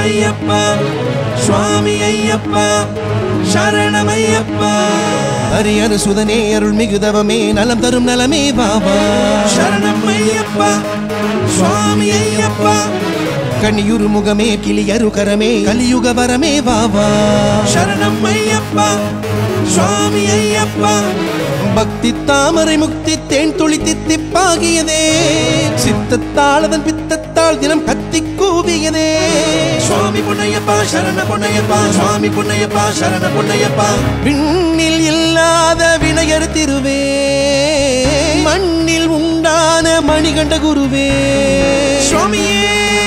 சரணமையப்பா சுவாமி ஐயப்பா சரணமையப்பா ஹரியரு சுதனே அருள் மிகுதவமே நலம் தரும் நலமே பாபா சரணமையப்பா சுவாமி ஐயப்பா கனியுரு முகமே கிளியரு கரமே கலியுக வரமே பாபா சரணமையப்பா சுவாமி ஐயப்பா பக்தி தாமரை முக்தி தேன் துளி தித்திப்பாகியதே சித்தத்தாளதன் பித்தத்தால் தினம் கத்தி கூவியதே சுவாமி பொன்னையப்பா சரண பொன்னையப்பா சுவாமி பொன்னையப்பா சரண பொன்னையப்பா விண்ணில் இல்லாத வினையர் திருவே மண்ணில் உண்டான மணிகண்ட குருவே சுவாமியே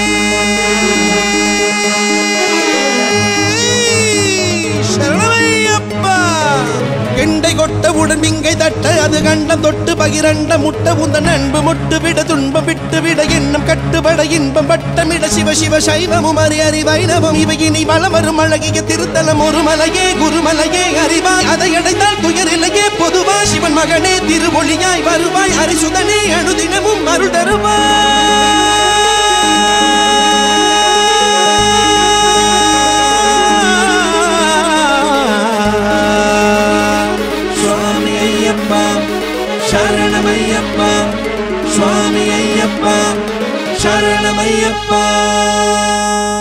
சரணமையப்பா கெண்டை கொட்டவுடன் விங்கை தட்ட அது கண்டம் தொட்டு பகிரண்ட முட்ட உந்தன் அன்பு முட்டு விட துன்பம் விட்டு விட எண்ணம் கட்டுபட இன்பம் வட்டமிட சிவ சிவ சைவமும் அறி அறி வைணவம் இவை இனி வளம் வரும் அழகிய திருத்தலம் ஒரு மலையே குருமலையே அறிவாய் அதை அடைந்தால் துயரில்லையே பொதுவா சிவன் மகனே திருமொழியாய் வருவாய் அரிசுதனே அனுதினமும் அருள் தருவாய் சுவாமி ஐயப்பா சரணமையப்பா சுவாமி ஐயப்பா சரணமையப்பா